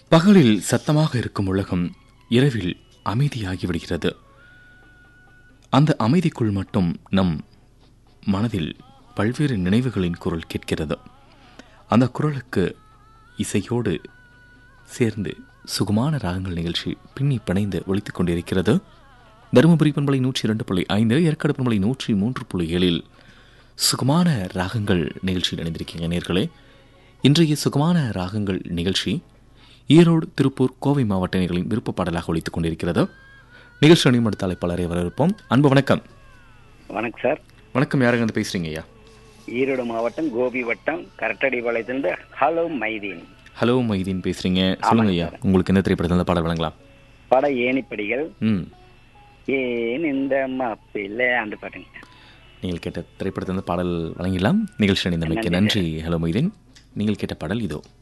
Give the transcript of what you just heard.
பகலில் சத்தமாக இருக்கும் உலகம் இரவில் அமைதியாகி விடுகிறது அந்த அமைதிக்குள் மட்டும் நம் மனதில் பல்வேறு நினைவுகளின் குரல் கேட்கிறது அந்த குரலுக்கு இசையோடு சேர்ந்து சுகமான ராகங்கள் நிகழ்ச்சி பின்னி பிணைந்து ஒலித்துக் கொண்டிருக்கிறது தருமபுரி பண்பலை நூற்றி இரண்டு புள்ளி ஐந்து ஏற்காடு பண்பலை நூற்றி மூன்று புள்ளி ஏழில் சுகமான ராகங்கள் நிகழ்ச்சியில் இணைந்திருக்கீங்க நேர்களே இன்றைய சுகமான ராகங்கள் நிகழ்ச்சி ஈரோடு திருப்பூர் கோவை மாவட்ட நேர்களின் விருப்ப பாடலாக ஒலித்துக் கொண்டிருக்கிறது நிகழ்ச்சி அணிமடுத்த அழைப்பாளரை வரவேற்போம் அன்பு வணக்கம் வணக்கம் சார் வணக்கம் யாருங்க இருந்து பேசுறீங்க ஐயா ஈரோடு மாவட்டம் கோபி வட்டம் கரட்டடிபாளையத்திலிருந்து ஹலோ மைதீன் ஹலோ மைதீன் பேசுறீங்க சொல்லுங்க ஐயா உங்களுக்கு என்ன திரைப்படத்தில் இந்த பாடல் வழங்கலாம் பட ஏணிப்படிகள் ம் ஏன் இந்த மாப்பிள்ளை அந்த பாட்டுங்க நீங்கள் கேட்ட திரைப்படத்தில் பாடல் வழங்கிடலாம் நிகழ்ச்சி அணிந்தமைக்கு நன்றி ஹலோ மைதீன் நீங்கள் கேட்ட பாடல் இதோ